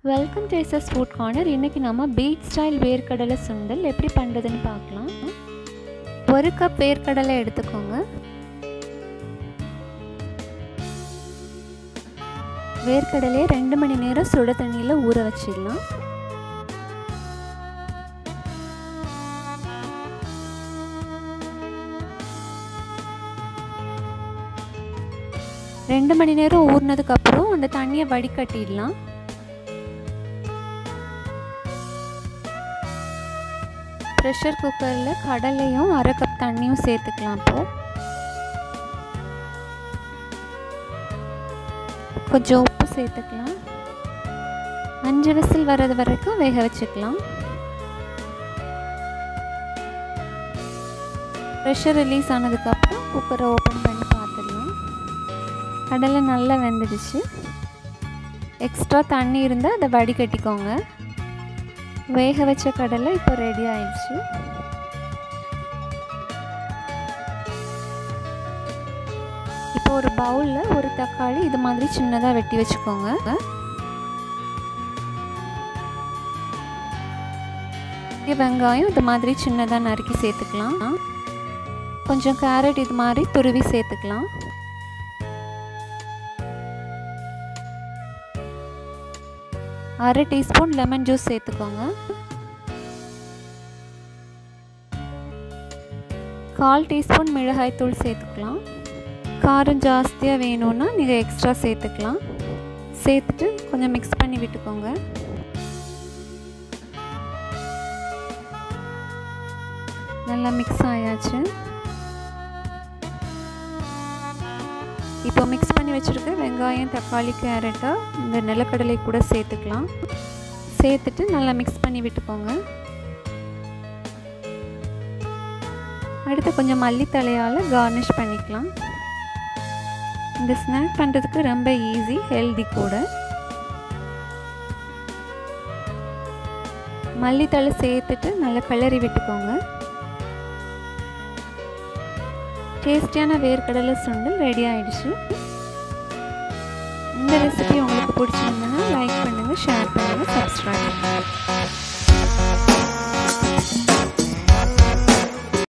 welcome to SS food corner இன்றைக்கி நம்ம beat style வேர்க்கடலை சுண்டல் எப்படி பண்ணுறதுன்னு பார்க்கலாம் ஒரு கப் வேர்க்கடலை எடுத்துக்கோங்க வேர்க்கடலையை ரெண்டு மணி நேரம் சுட தண்ணியில் ஊற வச்சிடலாம் ரெண்டு மணி நேரம் ஊறினதுக்கப்புறம் அந்த தண்ணியை வடிகட்டிடலாம் ப்ரெஷர் குக்கரில் கடலையும் அரை கப் தண்ணியும் சேர்த்துக்கலாம் இப்போது கொஞ்சம் உப்பு சேர்த்துக்கலாம் அஞ்சு விசில் வர்றது வரைக்கும் வேக வச்சுக்கலாம் ப்ரெஷர் ரிலீஸ் ஆனதுக்கப்புறம் குக்கரை ஓப்பன் பண்ணி பார்த்துடலாம் கடலை நல்லா வெந்துடுச்சு எக்ஸ்ட்ரா தண்ணி இருந்தால் அதை வடிகட்டிக்கோங்க வேக வச்ச கடலை இப்போ ரெடி ஆயிடுச்சு இப்போ ஒரு பவுலில் ஒரு தக்காளி இது மாதிரி சின்னதாக வெட்டி வச்சுக்கோங்க வெங்காயம் இது மாதிரி சின்னதாக நறுக்கி சேர்த்துக்கலாம் கொஞ்சம் கேரட் இது மாதிரி துருவி சேர்த்துக்கலாம் அரை டீஸ்பூன் லெமன் ஜூஸ் சேர்த்துக்கோங்க கால் டீஸ்பூன் மிளகாய்த்தூள் சேர்த்துக்கலாம் காரம் ஜாஸ்தியாக வேணும்னா நீங்கள் எக்ஸ்ட்ரா சேர்த்துக்கலாம் சேர்த்துட்டு கொஞ்சம் மிக்ஸ் பண்ணி விட்டுக்கோங்க நல்லா மிக்ஸ் ஆயாச்சு இப்போ மிக்ஸ் பண்ணி வச்சுருக்க வெங்காயம் தக்காளி கேரட்டை இந்த நிலக்கடலை கூட சேர்த்துக்கலாம் சேர்த்துட்டு நல்லா மிக்ஸ் பண்ணி விட்டுக்கோங்க அடுத்து கொஞ்சம் மல்லித்தலையால் கார்னிஷ் பண்ணிக்கலாம் இந்த ஸ்நாக் பண்ணுறதுக்கு ரொம்ப ஈஸி ஹெல்தி கூட மல்லித்தலை சேர்த்துட்டு நல்லா கிளறி விட்டுக்கோங்க டேஸ்டியான வேர்க்கடலை சுண்டல் ரெடி ஆயிடுச்சு இந்த ரெசிபி உங்களுக்கு பிடிச்சிருந்ததுன்னா லைக் பண்ணுங்கள் ஷேர் பண்ணுங்கள் சப்ஸ்கிரைப் பண்ணுங்கள்